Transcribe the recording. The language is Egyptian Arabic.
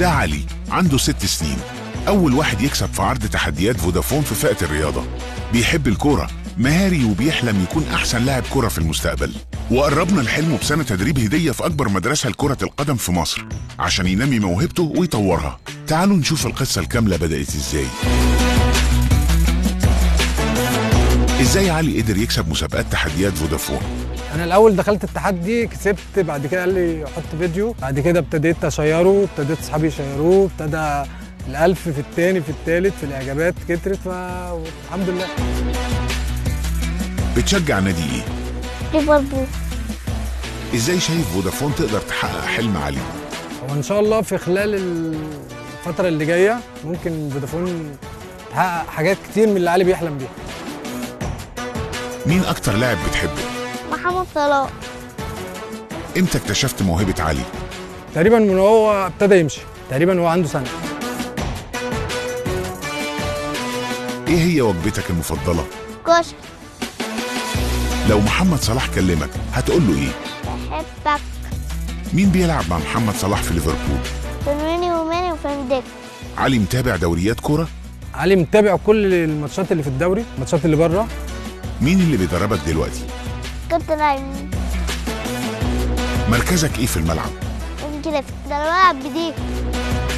ده علي عنده ست سنين أول واحد يكسب في عرض تحديات فودافون في فئة الرياضة بيحب الكورة مهاري وبيحلم يكون أحسن لاعب كرة في المستقبل وقربنا لحلمه بسنة تدريب هدية في أكبر مدرسة لكرة القدم في مصر عشان ينمي موهبته ويطورها تعالوا نشوف القصة الكاملة بدأت إزاي إزاي علي قدر يكسب مسابقات تحديات فودافون انا الاول دخلت التحدي كسبت بعد كده قال لي حط فيديو بعد كده ابتديت اشيره ابتديت اصحابي يشيروه ابتدى الالف في الثاني في الثالث في الاعجابات كترت فالحمد لله بتشجع نادي إيه؟ ليفربول إزاي شايف فودافون تقدر تحقق حلم علي؟ وان شاء الله في خلال الفتره اللي جايه ممكن فودافون تحقق حاجات كتير من اللي علي بيحلم بيها مين أكتر لاعب بتحبه؟ محمد صلاح إمتى اكتشفت موهبة علي؟ تقريبا من هو ابتدى يمشي تقريبا هو عنده سنه إيه هي وجبتك المفضلة؟ كشك لو محمد صلاح كلمك هتقول له إيه؟ بحبك مين بيلعب مع محمد صلاح في ليفربول؟ فنويني وماني وفندك علي متابع دوريات كرة؟ علي متابع كل الماتشات اللي في الدوري الماتشات اللي بره مين اللي بيدربك دلوقتي؟ كنت لاعب مركزك إيه في الملعب؟ انجلف ده انا بلعب بدي